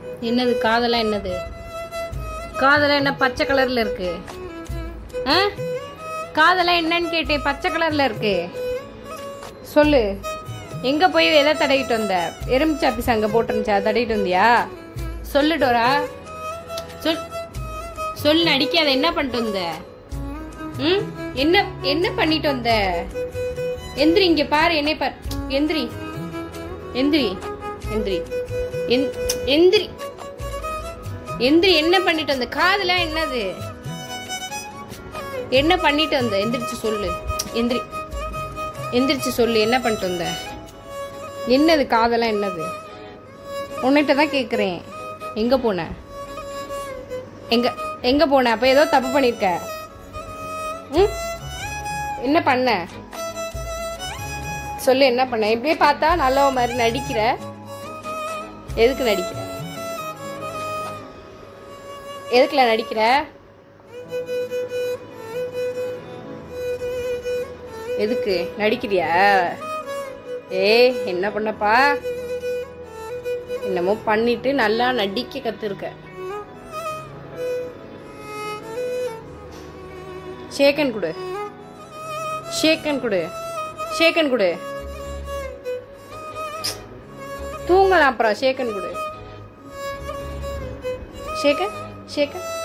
என்னது காதெல்லாம் என்னது காதெல்லாம் என்ன பச்சை கலர்ல இருக்கு ஆ காதெல்லாம் என்னன்னு கேட்டேன் பச்சை கலர்ல இருக்கு சொல்லு எங்க போய் எதை தடவிட்டு வந்த எறும்பு சாப்பிஸ் அங்க போட்டுருந்துச்சா தடவிட்டு வந்தியா சொல்லு டோரா சொல் சொல்லு நடிக்காத என்ன பண்ணிட்டு வந்த ம் என்ன என்ன பண்ணிட்டு வந்த எந்திரி இங்க பாரு என்னை பாரு எந்திரி எந்திரி எந்திரி எந்- எந்திரி எந்திரி என்ன பண்ணிட்டு வந்த காதுல என்னது என்ன பண்ணிட்டு வந்த எந்திரிச்சு சொல்லு எந்திரி எந்திரிச்சு சொல்லு என்ன பண்ணிட்டு வந்த என்னது காதெல்லாம் என்னது உன்கிட்ட தான் கேட்குறேன் எங்கே போன எங்க எங்க போன அப்போ ஏதோ தப்பு பண்ணியிருக்க ம் என்ன பண்ண சொல்லு என்ன பண்ண இப்படியே பார்த்தா நல்லவ மாதிரி நடிக்கிற எதுக்கு நடிக்கிற எதுக்குல நடிக்கிற எதுக்கு நடிக்கிறியா ஏய் என்ன பண்ணப்பா என்னமோ பண்ணிட்டு நல்லா நடிக்க கத்துருக்க ஷேக்கன் கொடு ஷேக்கன் கொடு ஷேக்கன் கொடு தூங்கலாம் அப்புறம் ஷேக்கன் கொடு ஷேக்கன் ஷேக்கன்